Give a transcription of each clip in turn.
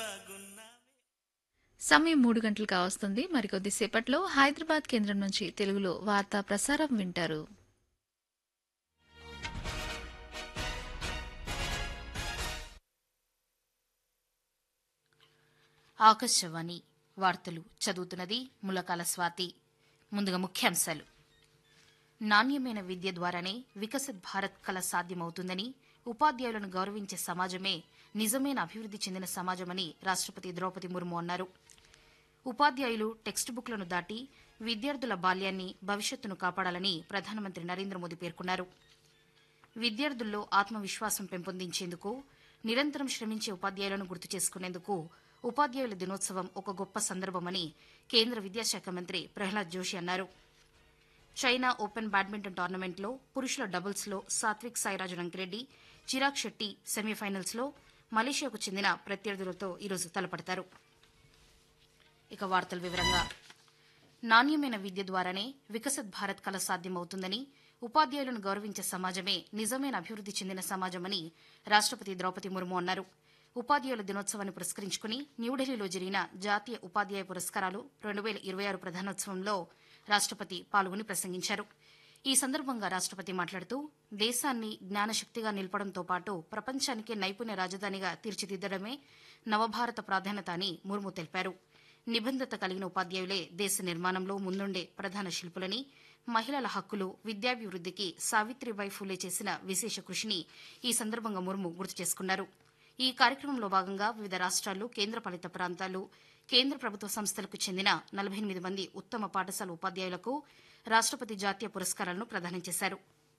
సమయం మూడు గంటలు కావస్తుంది మరికొద్దిసేపట్లో హైదరాబాద్ కేంద్రం నుంచి తెలుగులో వార్తా ప్రసారం వింటారు ఆకాశవాణి వార్తలు చదువుతున్నది ములకాల స్వాతి ముందుగా ముఖ్యాంశాలు నాణ్యమైన విద్య ద్వారానే వికసిత్ భారత్ కల సాధ్యమవుతుందని ఉపాధ్యాయులను గౌరవించే సమాజమే నిజమైన అభివృద్ది చెందిన సమాజమని రాష్టపతి ద్రౌపది ముర్ము అన్నారు ఉపాధ్యాయులు టెక్స్ట్ బుక్లను దాటి విద్యార్థుల బాల్యాన్ని భవిష్యత్తును కాపాడాలని ప్రధానమంత్రి నరేంద్ర మోదీ పేర్కొన్నారు విద్యార్థుల్లో ఆత్మవిశ్వాసం పెంపొందించేందుకు నిరంతరం శ్రమించే ఉపాధ్యాయులను గుర్తు చేసుకునేందుకు ఉపాధ్యాయుల దినోత్సవం ఒక గొప్ప సందర్భమని కేంద్ర విద్యాశాఖ మంత్రి ప్రహ్లాద్ జోషి అన్నారు చైనా ఓపెన్ బ్యాడ్మింటన్ టోర్నమెంట్లో పురుషుల డబుల్స్లో సాత్విక్ సాయిరాజు రంకిరెడ్డి చిరాగ్ శెట్టి సెమీఫైనల్స్లో మలేషియాకు చెందిన ప్రత్యర్థులతో ఈరోజు తలపడతారు ఇక వార్తల వివరంగా నాణ్యమైన విద్య ద్వారానే వికసిత్ భారత్ కల సాధ్యమవుతుందని ఉపాధ్యాయులను గౌరవించే సమాజమే నిజమైన అభివృద్ది చెందిన సమాజమని రాష్టపతి ద్రౌపది ముర్ము అన్నారు ఉపాధ్యాయుల దినోత్సవాన్ని పురస్కరించుకుని న్యూఢిల్లీలో జరిగిన జాతీయ ఉపాధ్యాయ పురస్కారాలు రెండు వేల ఇరవై ఆరు ప్రధానోత్సవంలో రాష్టపతి పాల్గొని ప్రసంగించారు ఈ సందర్భంగా రాష్టపతి మాట్లాడుతూ దేశాన్ని జ్ఞానశక్తిగా నిలపడంతో పాటు ప్రపంచానికే నైపుణ్య రాజధానిగా తీర్చిదిద్దడమే నవభారత ప్రాధాన్యత అని ముర్ము తెలిపారు నిబంధత కలిగిన ఉపాధ్యాయులే దేశ నిర్మాణంలో ముందుండే ప్రధాన శిల్పులని మహిళల హక్కులు విద్యాభివృద్దికి సావిత్రిబాయి ఫూలే చేసిన విశేష కృషిని ఈ సందర్భంగా ముర్ము గుర్తు చేసుకున్నారు ఈ కార్యక్రమంలో భాగంగా వివిధ రాష్ట్రాలు కేంద్రపాలిత ప్రాంతాలు కేంద్ర ప్రభుత్వ సంస్థలకు చెందిన నలభై ఎనిమిది మంది ఉత్తమ పాఠశాల ఉపాధ్యాయులకు రాష్టపతి జాతీయ పురస్కారాలను ప్రదానం చేశారు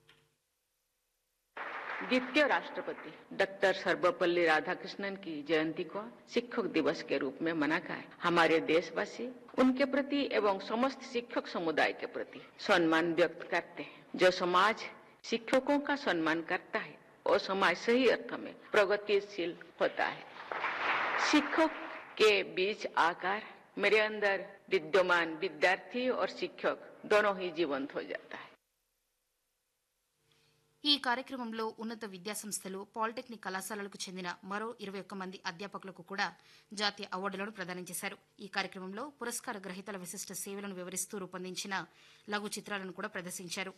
द्वितीय राष्ट्रपति डॉक्टर सर्वपल्ली राधाकृष्णन की जयंती को शिक्षक दिवस के रूप में मनाकर हमारे देशवासी उनके प्रति एवं समस्त शिक्षक समुदाय के प्रति सम्मान व्यक्त करते हैं जो समाज शिक्षकों का सम्मान करता है वो समाज सही अर्थ में प्रगतिशील होता है शिक्षक के बीच आकर मेरे अंदर विद्यमान विद्यार्थी और शिक्षक दोनों ही जीवंत हो जाता है ఈ కార్యక్రమంలో ఉన్నత విద్యాసంస్థలు పాలిటెక్నిక్ కళాశాలలకు చెందిన మరో ఇరవై ఒక్క మంది అధ్యాపకులకు కూడా జాతీయ అవార్డులను ప్రదానం చేశారు ఈ కార్యక్రమంలో పురస్కార గ్రహీతల విశిష్ట సేవలను వివరిస్తూ రూపొందించిన లఘు చిత్రాలను కూడా ప్రదర్శించారు